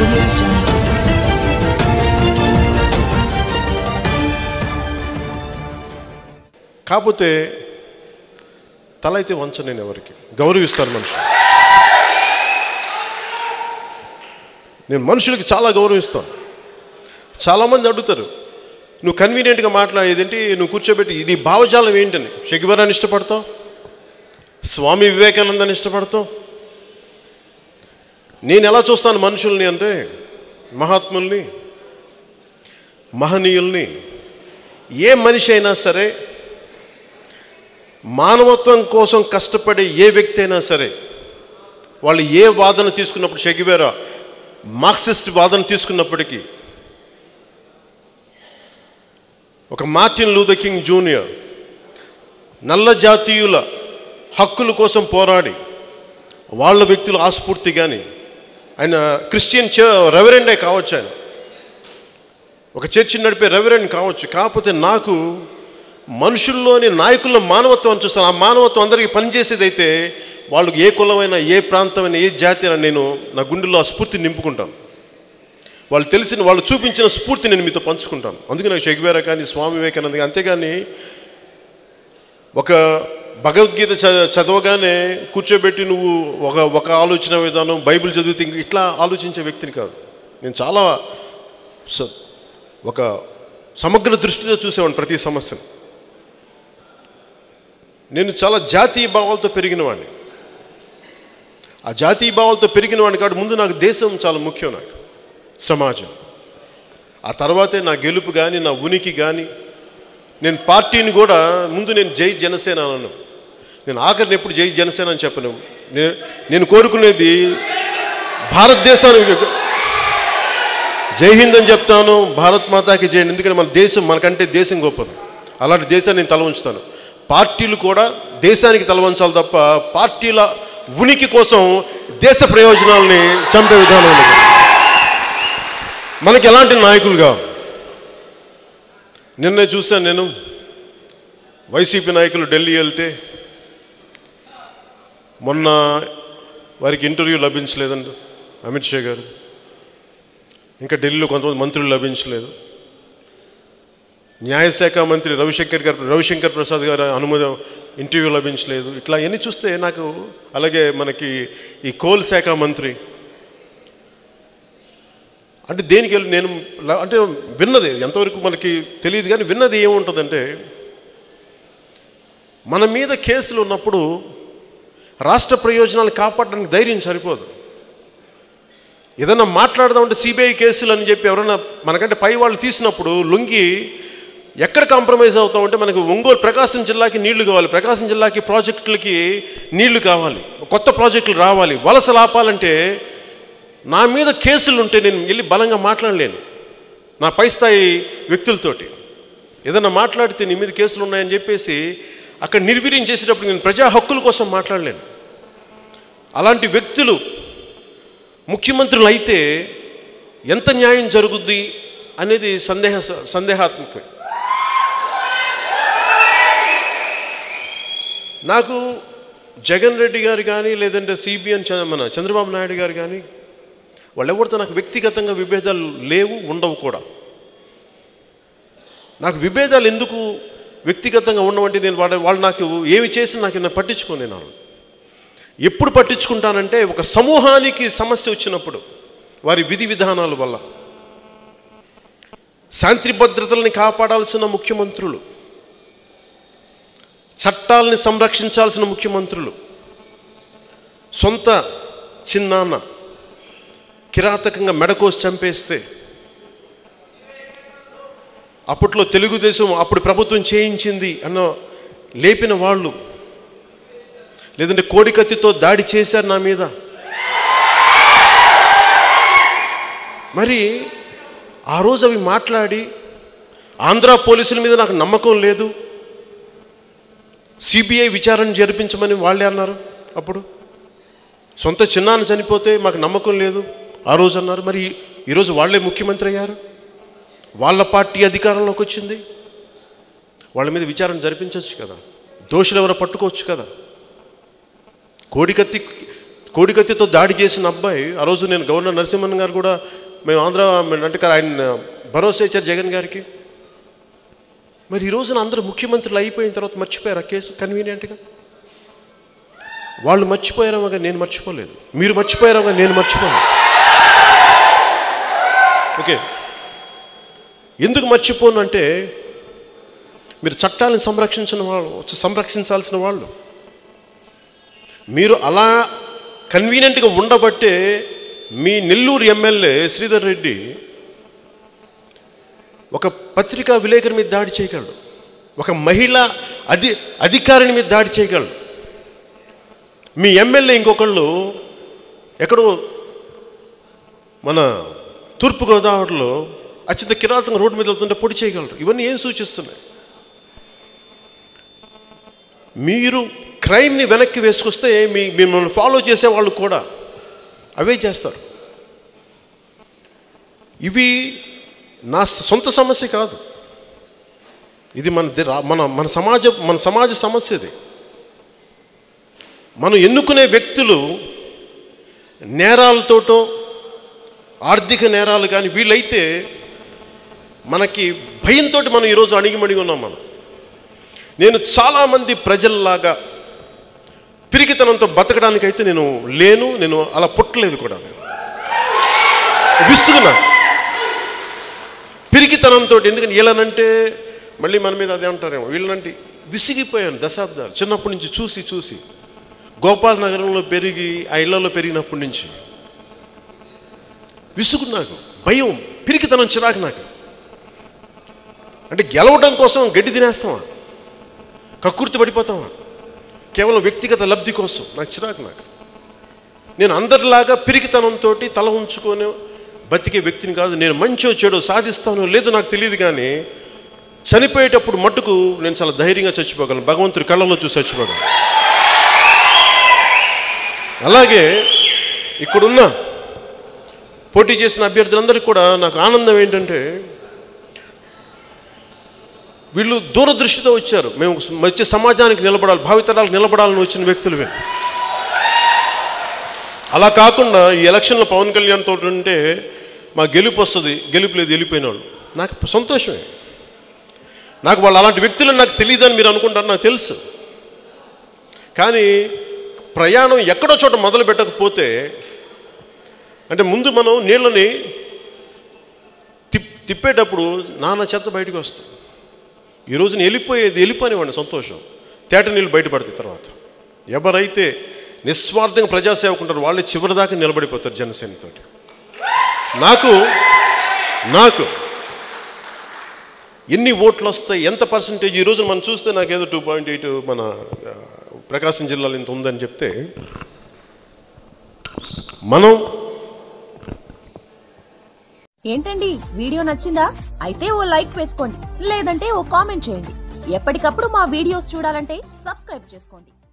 audio jungle. కాకపోతే తల అయితే వంచ నేను ఎవరికి గౌరవిస్తాను మనుషులు నేను మనుషులకి చాలా గౌరవిస్తాను చాలామంది అడుగుతారు నువ్వు కన్వీనియంట్గా మాట్లాడేదేంటి నువ్వు కూర్చోబెట్టి నీ భావజాలం ఏంటని షగివరాన్ని ఇష్టపడతావు స్వామి వివేకానందాన్ని ఇష్టపడతావు నేను ఎలా చూస్తాను మనుషుల్ని అంటే మహాత్ముల్ని మహనీయుల్ని ఏ మనిషి అయినా సరే మానవత్వం కోసం కష్టపడే ఏ వ్యక్తి అయినా సరే వాళ్ళు ఏ వాదన తీసుకున్నప్పుడు షెగివేరా మార్క్సిస్ట్ వాదన తీసుకున్నప్పటికీ ఒక మార్టిన్ లూథర్ కింగ్ జూనియర్ నల్ల జాతీయుల హక్కుల కోసం పోరాడి వాళ్ళ వ్యక్తుల ఆస్ఫూర్తి కానీ ఆయన క్రిస్టియన్ చ రెవరెండే కావచ్చు ఆయన ఒక చర్చి నడిపే రెవరెండ్ కావచ్చు కాకపోతే నాకు మనుషుల్లోని నాయకుల మానవత్వం చూస్తాను ఆ మానవత్వం అందరికీ పనిచేసేది అయితే వాళ్ళకి ఏ కులమైనా ఏ ప్రాంతమైనా ఏ జాతి అయినా నేను నా గుండెల్లో ఆ స్ఫూర్తిని నింపుకుంటాను వాళ్ళు తెలిసిన వాళ్ళు చూపించిన స్ఫూర్తి నేను మీతో పంచుకుంటాను అందుకే నాకు షెగ్వేరా కానీ స్వామి వివేకానంద కానీ అంతేగాని ఒక భగవద్గీత చ- చదవగానే కూర్చోబెట్టి నువ్వు ఒక ఒక ఆలోచన విధానం బైబిల్ చదివితే ఇంక ఇట్లా ఆలోచించే వ్యక్తిని కాదు నేను చాలా స- ఒక సమగ్ర దృష్టితో చూసేవాడిని ప్రతి సమస్యను నేను చాలా జాతీయ భావాలతో పెరిగిన వాడిని ఆ జాతీయ భావాలతో పెరిగిన వాడిని కాబట్టి ముందు నాకు దేశం చాలా ముఖ్యం నాకు సమాజం ఆ తర్వాతే నా గెలుపు కానీ నా ఉనికి కానీ నేను పార్టీని కూడా ముందు నేను జై జనసేన అన్నాను నేను ఆఖరిని ఎప్పుడు జై జనసేన అని చెప్పను నే- నేను కోరుకునేది భారతదేశానికి జై హింద్ అని చెప్తాను భారత్ మాతాకి జై ఎందుకంటే మన దేశం మనకంటే దేశం గొప్పది అలాంటి దేశాన్ని నేను తల ఉంచుతాను పార్టీలు కూడా దేశానికి తల వంచాలి తప్ప పార్టీల ఉనికి కోసం దేశ ప్రయోజనాలని చంపే విధానం ఉండదు మనకి ఎలాంటి నాయకులు కావాలి నిన్నే చూశాను నేను వైసీపీ నాయకులు ఢిల్లీ వెళ్తే మొన్న వారికి ఇంటర్వ్యూ లభించలేదండి అమిత్ షా గారు ఇంకా ఢిల్లీలో కొంతమంది మంత్రులు లభించలేదు న్యాయశాఖ మంత్రి రవిశంకర్ గారు రవిశంకర్ ప్రసాద్ గారు అనుమతి ఇంటర్వ్యూ లభించలేదు ఇట్లా ఇవన్నీ చూస్తే నాకు అలాగే మనకి ఈ కోల్ శాఖ మంత్రి అంటే దేనికి వెళ్ళి నేను ల- అంటే విన్నది ఎంతవరకు మనకి తెలియదు కానీ విన్నది ఏముంటుందంటే మన మీద కేసులు ఉన్నప్పుడు రాష్ట్ర ప్రయోజనాలు కాపాడడానికి ధైర్యం సరిపోదు ఏదన్నా మాట్లాడదామంటే సిబిఐ కేసులు అని చెప్పి ఎవరైనా మనకంటే పై వాళ్ళు తీసినప్పుడు లొంగి ఎక్కడ కాంప్రమైజ్ అవుతామంటే మనకు ఒంగోలు ప్రకాశం జిల్లాకి నీళ్లు కావాలి ప్రకాశం జిల్లాకి ప్రాజెక్టులకి నీళ్లు కావాలి కొత్త ప్రాజెక్టులు రావాలి వలసలు ఆపాలంటే నా మీద కేసులు ఉంటే నేను వెళ్ళి బలంగా మాట్లాడలేను నా పై స్థాయి వ్యక్తులతోటి ఏదన్నా మాట్లాడితే నీ మీద కేసులు ఉన్నాయని చెప్పేసి అక్కడ నిర్వీర్యం చేసేటప్పుడు నేను ప్రజా హక్కుల కోసం మాట్లాడలేను అలాంటి వ్యక్తులు ముఖ్యమంత్రులు అయితే ఎంత న్యాయం జరుగుద్ది అనేది సందేహ సందేహాత్మకమే నాకు జగన్ రెడ్డి గారు కానీ లేదంటే సిబిఎన్ మన చంద్రబాబు నాయుడు గారు కానీ వాళ్ళెవరితో నాకు వ్యక్తిగతంగా విభేదాలు లేవు ఉండవు కూడా నాకు విభేదాలు ఎందుకు వ్యక్తిగతంగా ఉండవంటే నేను వాళ్ళ వాళ్ళు నాకు ఏమి చేసి నాకు నేను పట్టించుకోను నేను ఎప్పుడు పట్టించుకుంటానంటే ఒక సమూహానికి సమస్య వచ్చినప్పుడు వారి విధి విధానాల వల్ల శాంతి భద్రతల్ని కాపాడాల్సిన ముఖ్యమంత్రులు చట్టాలని సంరక్షించాల్సిన ముఖ్యమంత్రులు సొంత చిన్నాన్న కిరాతకంగా మెడకోసి చంపేస్తే అప్పట్లో తెలుగుదేశం అప్పుడు ప్రభుత్వం చేయించింది అన్న లేపిన వాళ్ళు లేదంటే కోడికత్తితో దాడి చేశారు నా మీద మరి ఆ రోజు అవి మాట్లాడి ఆంధ్ర పోలీసుల మీద నాకు నమ్మకం లేదు సిబిఐ విచారణ జరిపించమని వాళ్ళే అన్నారు అప్పుడు సొంత చిన్నాన్న చనిపోతే మాకు నమ్మకం లేదు ఆ రోజు అన్నారు మరి ఈరోజు వాళ్ళే ముఖ్యమంత్రి అయ్యారు వాళ్ళ పార్టీ అధికారంలోకి వచ్చింది వాళ్ళ మీద విచారణ జరిపించవచ్చు కదా దోషులు ఎవరో పట్టుకోవచ్చు కదా కోడికత్తి కోడికత్తితో దాడి చేసిన అబ్బాయి ఆ రోజు నేను గవర్నర్ నరసింహన్ గారు కూడా మేము ఆంధ్ర అంటే కదా ఆయన భరోసా ఇచ్చారు జగన్ గారికి మరి ఈ రోజున అందరూ ముఖ్యమంత్రులు అయిపోయిన తర్వాత మర్చిపోయారు ఆ కేసు కన్వీనియంట్గా వాళ్ళు మర్చిపోయారమగా నేను మర్చిపోలేదు మీరు మర్చిపోయారమగా నేను మర్చిపోలేదు ఓకే ఎందుకు మర్చిపోను అంటే మీరు చట్టాలను సంరక్షించిన వాళ్ళు సంరక్షించాల్సిన వాళ్ళు మీరు అలా కన్వీనియంట్గా ఉండబట్టే మీ నెల్లూరు ఎమ్మెల్యే శ్రీధర్ రెడ్డి ఒక పత్రికా విలేకరి మీద దాడి చేయగలడు ఒక మహిళ అధి అధికారిని మీద దాడి చేయగలడు మీ ఎమ్మెల్యే ఇంకొకళ్ళు ఎక్కడో మన తూర్పుగోదావరిలో అత్యంత కిరాతకంగా రోడ్డు మీద వెళ్తుంటే పొడి చేయగలరు ఇవన్నీ ఏం సూచిస్తున్నాయి మీరు క్రైమ్ని వెనక్కి వేసుకొస్తే మీ మిమ్మల్ని ఫాలో చేసే వాళ్ళు కూడా అవే చేస్తారు ఇవి నా సొంత సమస్య కాదు ఇది మన ది- రా- మన మన సమాజ మన సమాజ సమస్య ఇది మనం ఎన్నుకునే వ్యక్తులు నేరాలతోటో ఆర్థిక నేరాలు కానీ వీళ్ళైతే మనకి భయంతో మనం ఈరోజు అణిగిమణిగి ఉన్నాం మనం నేను చాలామంది ప్రజల్లాగా పిరికితనంతో బతకడానికైతే నేను లేను నేను అలా పుట్టలేదు కూడా నేను విసుగున్నా పిరికితనంతో ఎందుకని వీళ్ళనంటే మళ్ళీ మన మీద అదే అంటారేమో వీళ్ళనంటే విసిగిపోయాను దశాబ్దాలు చిన్నప్పటి నుంచి చూసి చూసి గోపాల్ నగరంలో పెరిగి ఆ ఇళ్లలో పెరిగినప్పటి నుంచి విసుగు నాకు భయం పిరికితనం చిరాకు నాకు అంటే గెలవడం కోసం గడ్డి తినేస్తామా కక్కుర్తి పడిపోతామా కేవలం వ్యక్తిగత లబ్ధి కోసం నాకు చిరాకు నాకు నేను అందరిలాగా పిరికితనంతో తల ఉంచుకొని బతికే వ్యక్తిని కాదు నేను మంచో చెడో సాధిస్తానో లేదో నాకు తెలియదు కానీ చనిపోయేటప్పుడు మట్టుకు నేను చాలా ధైర్యంగా చచ్చిపోగలను భగవంతుడి కళ్ళలో చూసి చచ్చిపోగలను అలాగే ఇక్కడున్న పోటీ చేసిన అభ్యర్థులందరికీ కూడా నాకు ఆనందం ఏంటంటే వీళ్ళు దూరదృష్టితో వచ్చారు మేము వచ్చే సమాజానికి నిలబడాలి భావితరాలకు నిలబడాలని వచ్చిన వ్యక్తులు వీళ్ళు అలా కాకుండా ఈ ఎలక్షన్లో పవన్ కళ్యాణ్ తోటి ఉంటే మా గెలుపు వస్తుంది గెలుపు లేదు వెళ్ళిపోయిన వాళ్ళు నాకు సంతోషమే నాకు వాళ్ళు అలాంటి వ్యక్తులను నాకు తెలియదని మీరు అనుకుంటారు నాకు తెలుసు కానీ ప్రయాణం ఎక్కడో చోట మొదలు పెట్టకపోతే అంటే ముందు మనం నీళ్ళని తిప్ తిప్పేటప్పుడు నాన్న చెత్త బయటకు వస్తుంది ఈ రోజున వెళ్ళిపోయేది వెళ్ళిపోనివ్వండి సంతోషం తేట నీళ్ళు బయటపడతాయి తర్వాత ఎవరైతే నిస్వార్థంగా ప్రజాసేవకు ఉంటారో వాళ్ళే చివరిదాకా నిలబడిపోతారు జనసేనతోటి నాకు నాకు ఎన్ని ఓట్లు వస్తాయి ఎంత పర్సంటేజ్ ఈ రోజు మనం చూస్తే నాకేదో టూ పాయింట్ ఎయిట్ మన ఆ, ప్రకాశం జిల్లాలో ఇంత ఉందని చెప్తే మనం ఏంటండి వీడియో నచ్చిందా అయితే ఓ లైక్ వేసుకోండి లేదంటే ఓ కామెంట్ చేయండి ఎప్పటికప్పుడు మా వీడియోస్ చూడాలంటే సబ్స్క్రైబ్ చేసుకోండి